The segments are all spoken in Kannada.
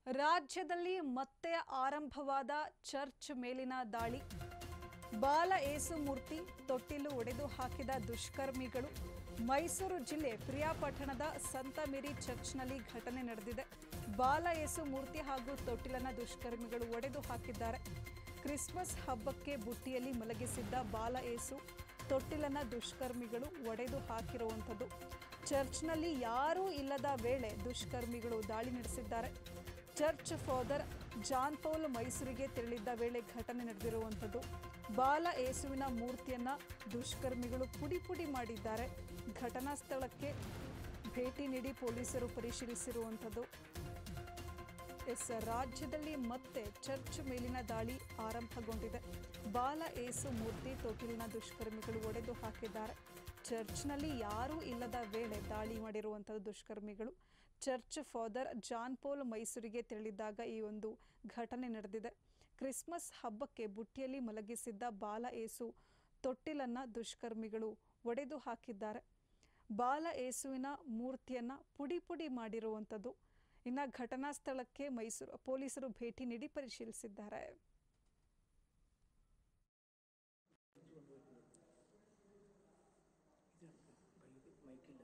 ರಾಜ್ಯದಲ್ಲಿ ಮತ್ತೆ ಆರಂಭವಾದ ಚರ್ಚ್ ಮೇಲಿನ ದಾಳಿ ಬಾಲ ಏಸು ಮೂರ್ತಿ ತೊಟ್ಟಿಲು ಒಡೆದು ಹಾಕಿದ ದುಷ್ಕರ್ಮಿಗಳು ಮೈಸೂರು ಜಿಲ್ಲೆ ಪ್ರಿಯಾಪಟ್ಟಣದ ಸಂತ ಮೇರಿ ಚರ್ಚ್ನಲ್ಲಿ ಘಟನೆ ನಡೆದಿದೆ ಬಾಲ ಏಸು ಮೂರ್ತಿ ಹಾಗೂ ತೊಟ್ಟಿಲನ್ನ ದುಷ್ಕರ್ಮಿಗಳು ಒಡೆದು ಹಾಕಿದ್ದಾರೆ ಕ್ರಿಸ್ಮಸ್ ಹಬ್ಬಕ್ಕೆ ಬುಟ್ಟಿಯಲ್ಲಿ ಮಲಗಿಸಿದ್ದ ಬಾಲ ಏಸು ತೊಟ್ಟಿಲನ್ನ ದುಷ್ಕರ್ಮಿಗಳು ಒಡೆದು ಹಾಕಿರುವಂಥದ್ದು ಚರ್ಚ್ನಲ್ಲಿ ಯಾರೂ ಇಲ್ಲದ ವೇಳೆ ದುಷ್ಕರ್ಮಿಗಳು ದಾಳಿ ನಡೆಸಿದ್ದಾರೆ ಚರ್ಚ್ ಫಾದರ್ ಜಾನ್ ಪೌಲ್ ಮೈಸೂರಿಗೆ ತೆರಳಿದ್ದ ವೇಳೆ ಘಟನೆ ನಡೆದಿರುವಂಥದ್ದು ಬಾಲ ಏಸುವಿನ ಮೂರ್ತಿಯನ್ನ ದುಷ್ಕರ್ಮಿಗಳು ಪುಡಿ ಪುಡಿ ಮಾಡಿದ್ದಾರೆ ಘಟನಾ ಸ್ಥಳಕ್ಕೆ ಭೇಟಿ ನೀಡಿ ಪೊಲೀಸರು ಪರಿಶೀಲಿಸಿರುವಂಥದ್ದು ಎಸ್ ರಾಜ್ಯದಲ್ಲಿ ಮತ್ತೆ ಚರ್ಚ್ ಮೇಲಿನ ದಾಳಿ ಆರಂಭಗೊಂಡಿದೆ ಬಾಲ ಏಸು ಮೂರ್ತಿ ತೊಟ್ಟಿಲಿನ ದುಷ್ಕರ್ಮಿಗಳು ಒಡೆದು ಹಾಕಿದ್ದಾರೆ ಚರ್ಚ್ನಲ್ಲಿ ಯಾರೂ ಇಲ್ಲದ ವೇಳೆ ದಾಳಿ ಮಾಡಿರುವಂಥದ್ದು ದುಷ್ಕರ್ಮಿಗಳು ಚರ್ಚ್ ಫಾದರ್ ಜಾನ್ ಪೋಲ್ ಮೈಸೂರಿಗೆ ತೆರಳಿದ್ದಾಗ ಈ ಒಂದು ಘಟನೆ ನಡೆದಿದೆ ಕ್ರಿಸ್ಮಸ್ ಹಬ್ಬಕ್ಕೆ ಬುಟ್ಟಿಯಲ್ಲಿ ಮಲಗಿಸಿದ್ದ ಬಾಲ ಏಸು ತೊಟ್ಟಿಲನ್ನ ದುಷ್ಕರ್ಮಿಗಳು ಒಡೆದು ಹಾಕಿದ್ದಾರೆ ಬಾಲ ಏಸುವಿನ ಮೂರ್ತಿಯನ್ನ ಪುಡಿ ಪುಡಿ ಮಾಡಿರುವಂಥದ್ದು ಇನ್ನು ಘಟನಾ ಸ್ಥಳಕ್ಕೆ ಮೈಸೂರು ಪೊಲೀಸರು ಭೇಟಿ ನೀಡಿ ಪರಿಶೀಲಿಸಿದ್ದಾರೆ ಮೈಕಿಲ್ಲ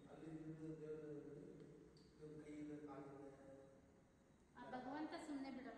ಆ ಭಗವಂತ ಸುಮ್ಮನೆ ಬಿಡಲ್ಲ